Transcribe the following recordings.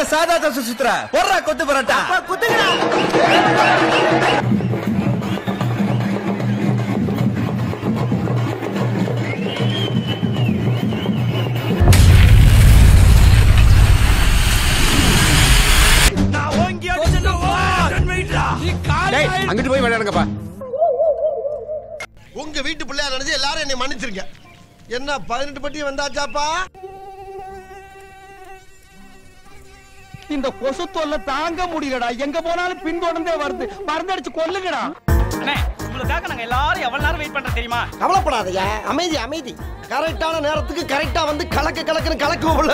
சாதா தசு சுத்துற போடுறா கொத்து பரோட்டா அங்கிட்டு போய் விளையாடுங்கப்பா உங்க வீட்டு பிள்ளையா நினைச்சு எல்லாரும் என்னை மன்னிச்சிருங்க என்ன பதினெட்டு பட்டி வந்தாச்சாப்பா இந்த கொசு தொல்லை தாங்க முடியலடா எங்க போனாலும் பின்தொடர்ந்தே வருது மருந்தடிச்சு கொல்லுங்கடா உங்களுக்காக நாங்க எல்லாரும் எவ்வளவு நேரம் வெயிட் பண்றோம் தெரியுமா கவலைப்படாதயா அமைதி அமைதி கரெக்டான நேரத்துக்கு கரெக்டா வந்து கலக்க கலக்குன்னு கலக்குவோம்ல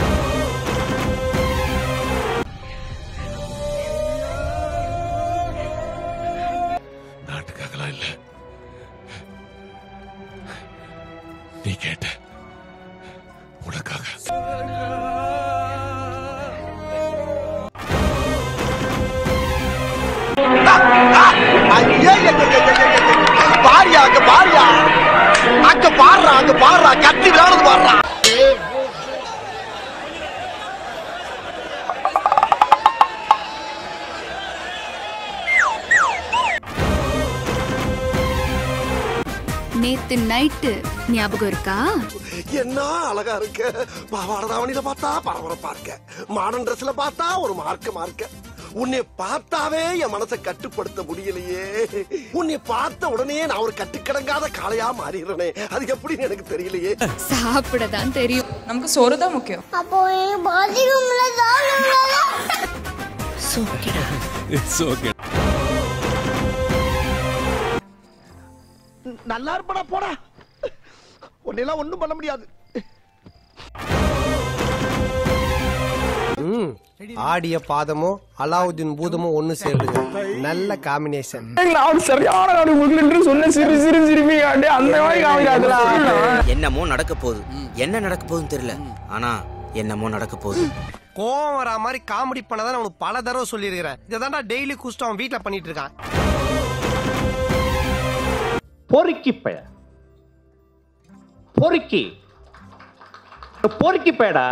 நாட்டுக்காகலாம் இல்ல நீ கேட்ட உனக்காக பாரியா அங்க பாரியா அங்க பாடுறா அங்க பாடுறா கத்தி விளையாடுறது பாடுறா நேத்து நைட்டு ஞாபகம் இருக்கா என்ன அழகா இருக்கு பாவாடை தாவணியில பார்த்தா பரபரப்பா இருக்க மாடர்ன் ட்ரெஸ்ல பார்த்தா ஒரு மார்க்க மார்க்க உன்னை பார்த்தாவே என் மனசை கட்டுப்படுத்த முடியலையே உன்னை பார்த்த உடனே நான் ஒரு கட்டுக்கடங்காத காளையா மாறிடுறேனே அது எப்படின்னு எனக்கு தெரியலையே சாப்பிட தான் தெரியும் நமக்கு சோறு தான் முக்கியம் அப்போ பாத்ரூம்ல தான் இட்ஸ் ஓகே நல்லா இருப்படா போடா உன்னெல்லாம் ஒண்ணும் பண்ண முடியாது ஆடிய பாதமும் அலாவுதீன் பூதமும் ஒண்ணு சேருங்க நல்ல காம்பினேஷன் சரியான உங்களுக்கு சொன்ன சிறு சிறு சிறுமியாண்டு அந்த மாதிரி காமிக்காதுடா என்னமோ நடக்க போகுது என்ன நடக்க போகுதுன்னு தெரியல ஆனா என்னமோ நடக்க போகுது கோவம் வரா மாதிரி காமெடி பண்ணதான் உனக்கு பல தடவை சொல்லியிருக்கிறேன் இதை தான்டா டெய்லி குஸ்டம் அவன் வீட்டுல பண்ணிட்டு இருக்கான் பொறுக்கி பய பொறுக்கி பொறுக்கி பயடா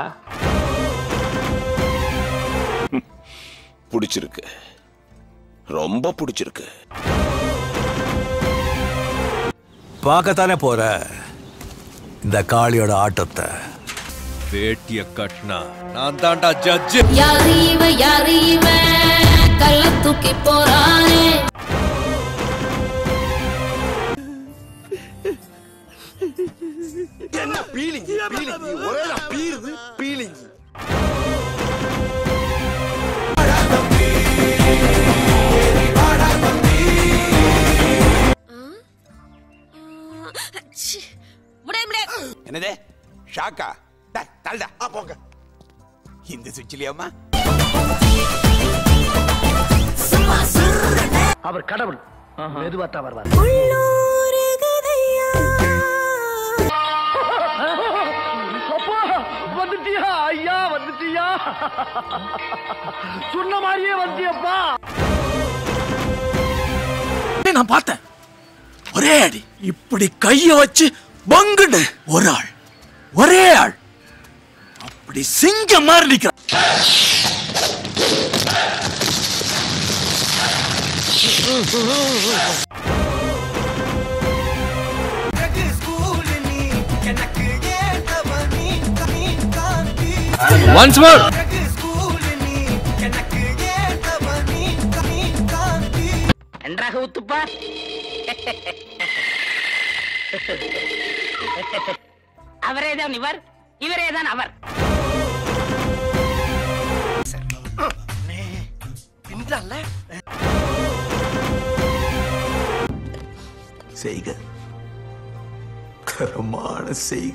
பிடிச்சிருக்கு ரொம்ப பிடிச்சிருக்கு பார்க்கத்தானே போற இந்த காளியோட ஆட்டத்தை வேட்டிய கட்டினா நான் தான்டா ஜட்ஜு யாரு இவ யாரு இவ கள்ள தூக்கி போறானே என்ன பீலிங் பீலிங் ஒரே பீருது பீலிங் என்னது ஷாக்கா தல்டா போங்க இந்த சுவிட்சிலியாமா அவர் கடவுள் மெதுவா தான் வருவார் அப்பா வந்துட்டியா ஐயா வந்துட்டியா சொன்ன மாதிரியே வந்துட்டியப்பா நான் பார்த்தேன் ஒரே அடி இப்படி கைய வச்சு பங்குடு ஒரு ஆள் ஒரே ஆள் அப்படி சிங்கம் மாதிரி நிக்கிறான் ஒன்ஸ் மோர் நன்றாக ஊத்துப்பா அவரே தான் இவர் இவரே தான் அவர் பின்றால செய்க கரமான செய்க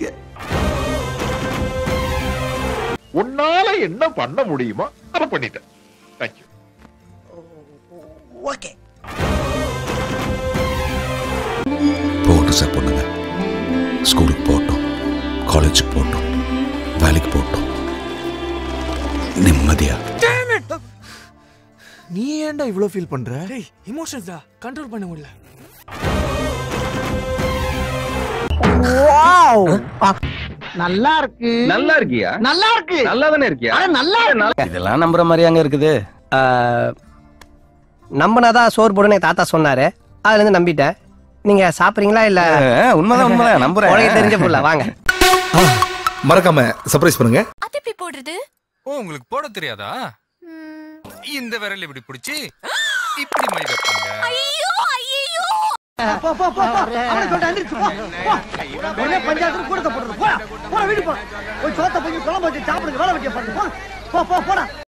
உன்னால என்ன பண்ண முடியுமோ அதை பண்ணிட்டேன் தேங்க்யூ ஓகே போட்டு சார் பொண்ணுங்க ஸ்கூலுக்கு போட்டோம் காலேஜுக்கு போட்டோம் வேலைக்கு போட்டோம் நிம்மதியா நீ ஏன்டா இவ்வளவு ஃபீல் பண்ற இமோஷன்ஸ் தான் கண்ட்ரோல் பண்ண முடியல நல்லா இருக்கு நல்லா இருக்கியா நல்லா இருக்கு நல்லா தானே இருக்கியா அட நல்லா இருக்கு இதெல்லாம் நம்புற மாதிரி அங்க இருக்குது நம்பினாதான் சோறு போடுன்னு எங்க தாத்தா சொன்னாரு அதுல இருந்து நம்பிட்டேன் நீங்க சாப்பிடுறீங்களா இல்ல உண்மைதான் உண்மைதான் நம்புறேன் உனக்கு தெரிஞ்ச புள்ள வாங்க மறக்காம சர்ப்ரைஸ் பண்ணுங்க அது எப்படி போடுறது ஓ உங்களுக்கு போட தெரியாதா இந்த விரல் இப்படி பிடிச்சி இப்படி மை வைப்பாங்க ஐயோ ஐயோ போ போ போ போ அவனை சொல்லிட்டு எந்திரிச்சு போ போ. உடனே பஞ்சாயத்து கூடத்தை போடுறது போடா போடா வீடு போ போய் சோத்த போய் குழம்பு வச்சு சாப்பிடுங்க வேலை வெட்டிய பாருங்க போ போ போ போடா